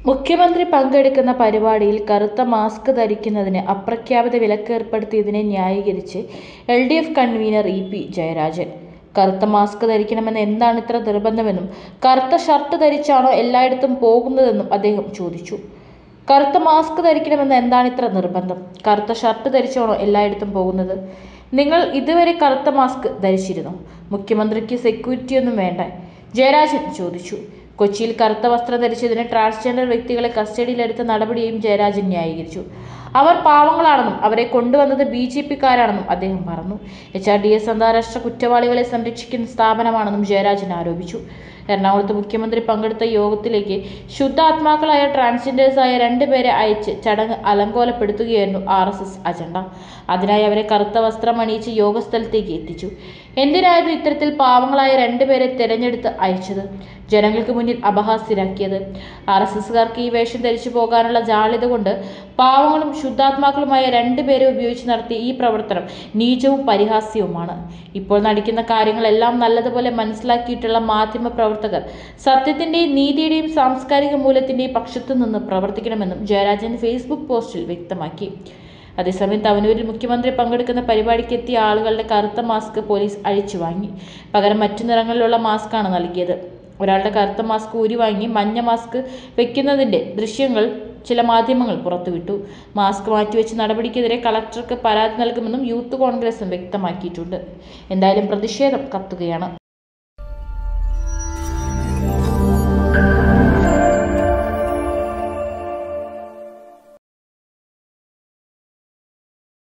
മുഖ്യമന്ത്രി പങ്കെടുക്കുന്ന പരിപാടിയിൽ കറുത്ത മാസ്ക് ധരിക്കുന്നതിന് അപ്രഖ്യാപിത വിലക്ക് ഏർപ്പെടുത്തിയതിനെ ന്യായീകരിച്ച് L D F convener E P Jayarajan കറുത്ത മാസ്ക് ധരിക്കണമെന്ന് എന്താണ് ഇത്ര നിർബന്ധമെന്നും കറുത്ത ഷർട്ട് ധരിച്ചാണോ എല്ലായിടത്തും പോകുന്നതെന്നും അദ്ദേഹം ചോദിച്ചു കറുത്ത മാസ്ക് ധരിക്കണമെന്ന് എന്താണ് ഇത്ര നിർബന്ധം കറുത്ത ഷർട്ട് ധരിച്ചാണോ എല്ലായിടത്തും പോകുന്നത് നിങ്ങൾ ഇതുവരെ കറുത്ത മാസ്ക് ധരിച്ചിരുന്നോ മുഖ്യമന്ത്രിക്ക് സെക്യൂരിറ്റിയൊന്നും വേണ്ട ജയരാജൻ ചോദിച്ചു കൊച്ചിയിൽ കറുത്ത വസ്ത്രം ധരിച്ചതിന് ട്രാൻസ്ജെൻഡർ വ്യക്തികളെ കസ്റ്റഡിയിലെടുത്ത നടപടിയെയും ജയരാജൻ ന്യായീകരിച്ചു അവർ പാവങ്ങളാണെന്നും അവരെ കൊണ്ടുവന്നത് ബി ജെ പിക്കാരാണെന്നും അദ്ദേഹം പറഞ്ഞു എച്ച് ആർ ഡി എസ് അന്താരാഷ്ട്ര കുറ്റവാളികളെ സംരക്ഷിക്കുന്ന സ്ഥാപനമാണെന്നും ജയരാജൻ ആരോപിച്ചു എറണാകുളത്ത് മുഖ്യമന്ത്രി പങ്കെടുത്ത യോഗത്തിലേക്ക് ശുദ്ധാത്മാക്കളായ ട്രാൻസ്ജെൻഡേഴ്സായ രണ്ടുപേരെ അയച്ച് ചടങ്ങ് അലങ്കോലപ്പെടുത്തുകയായിരുന്നു ആർ എസ് എസ് അജണ്ട അതിനായി അവരെ കറുത്ത വസ്ത്രം അണിയിച്ച് യോഗസ്ഥലത്തേക്ക് എത്തിച്ചു എന്തിനായിരുന്നു ഇത്തരത്തിൽ പാവങ്ങളായ രണ്ടുപേരെ തെരഞ്ഞെടുത്ത് അയച്ചത് ജനങ്ങൾക്ക് മുന്നിൽ അപഹാസ്യരാക്കിയത് ആർ എസ് എസ്കാർക്ക് ഈ വേഷം ധരിച്ചു പോകാനുള്ള ജാള്യത കൊണ്ട് പാവങ്ങളും ശുദ്ധാത്മാക്കളുമായ രണ്ടുപേരെ ഉപയോഗിച്ച് നടത്തിയ ഈ പ്രവർത്തനം നീചവും പരിഹാസ്യവുമാണ് ഇപ്പോൾ നടിക്കുന്ന കാര്യങ്ങളെല്ലാം നല്ലതുപോലെ മനസ്സിലാക്കിയിട്ടുള്ള മാധ്യമ പ്രവർത്തകർ സത്യത്തിന്റെയും നീതിയുടെയും സാംസ്കാരിക മൂല്യത്തിന്റെയും പക്ഷത്തു നിന്ന് പ്രവർത്തിക്കണമെന്നും ജയരാജൻ ഫേസ്ബുക്ക് പോസ്റ്റിൽ വ്യക്തമാക്കി അതേസമയം തവനൂരിൽ മുഖ്യമന്ത്രി പങ്കെടുക്കുന്ന പരിപാടിക്ക് എത്തിയ ആളുകളുടെ കറുത്ത മാസ്ക് പോലീസ് അഴിച്ചു വാങ്ങി പകരം മറ്റു നിറങ്ങളിലുള്ള മാസ്കാണ് നൽകിയത് ഒരാളുടെ കറുത്ത മാസ്ക് ഊരി വാങ്ങി മഞ്ഞ മാസ്ക് വെക്കുന്നതിന്റെ ദൃശ്യങ്ങൾ ചില മാധ്യമങ്ങൾ പുറത്തുവിട്ടു മാസ്ക് മാറ്റിവെച്ച് നടപടിക്കെതിരെ കളക്ടർക്ക് പരാതി നൽകുമെന്നും യൂത്ത് കോൺഗ്രസും വ്യക്തമാക്കിയിട്ടുണ്ട് എന്തായാലും പ്രതിഷേധം കത്തുകയാണ്